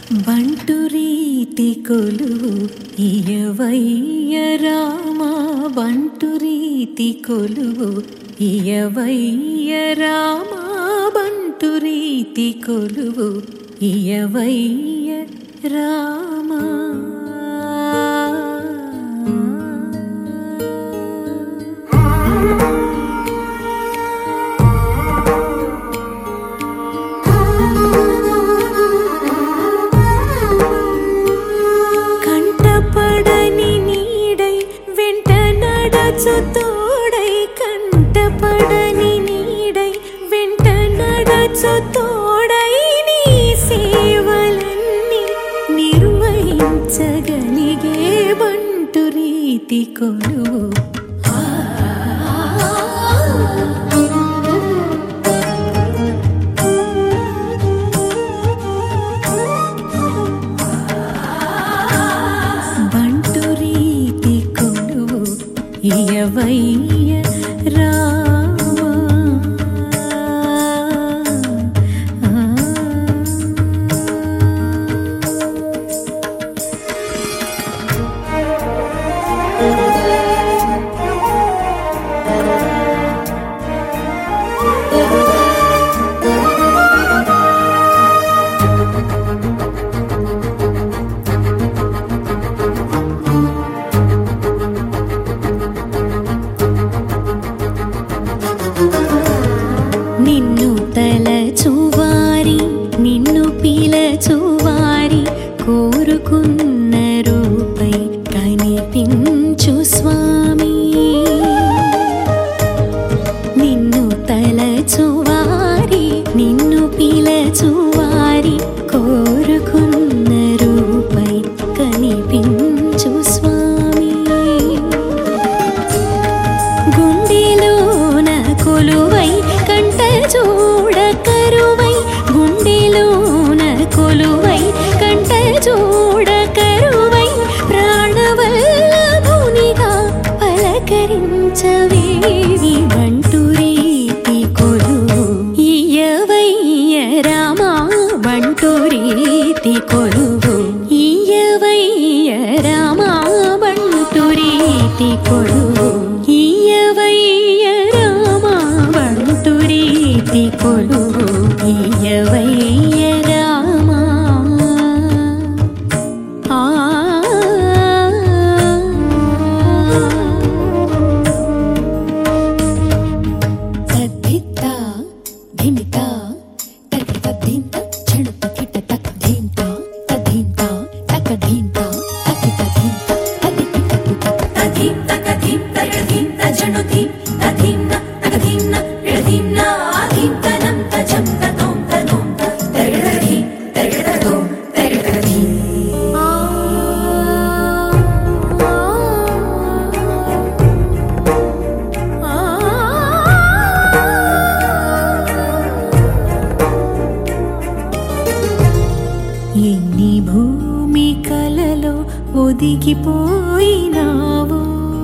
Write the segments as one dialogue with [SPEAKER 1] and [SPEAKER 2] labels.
[SPEAKER 1] బంటు రీతి కొలువు ఇయవయ్య రామా బంటు రీతి కొలువు ఇయవయ్య రామా బంటు రీతి కొలువు ఇయవయ్య రామా కంటపడని నీడై వెంట నడచు తోడై కంటపడని నీడై వెంట నడచు తోడై నీ సేవలన్నీ నిర్వహించగలిగే బంటు రీతి కొలువు బంటు రీతి కొలువు ఇయవయ్య రామా నిన్ను తలచువారి నిన్ను పిలచువారి కోరుకున్న రూపై కనిపించు స్వామి నిన్ను తలచువారి నిన్ను పిలచువారి కోరుకున్న రూపై కనిపించు స్వామి గుండెలోన కొలువై కంట చూడ కరువై గుండెలోన కొలువై కంట చూడ కరువై ప్రాణవల్లభునిగా పలకరించవే ఈ బంటు రీతి కొలువు ఇయవయ్య రామా బంటు రీతి కొలువు ఇయవయ్య రామా బంటు రీతి కొలువు ఇయవయ్య రామా బంటు రీతి కొలువు ఇయవయ్య రామా ఆ తద్దిత్త ధిమిత తకిట ధింత చెడు తకిట తక ధింత తద్ధింత తక ధింత తకిట ధింత తదికిట తుక
[SPEAKER 2] తధీం తకధీం తయధీం తజనుధీం తధీం న తకధీం న విడధీం న ఆధీం తనం తజం తతోం తనోం త తరిగడధీం తరిగడతోం తరిగడధీం
[SPEAKER 1] ఎన్ని భూమి కలలో ఒదిగిపోయినావు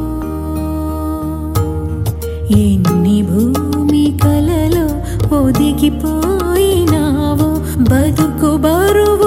[SPEAKER 1] ఎన్ని భూమి కలలో ఒదిగిపోయినావు బతుకు బరువు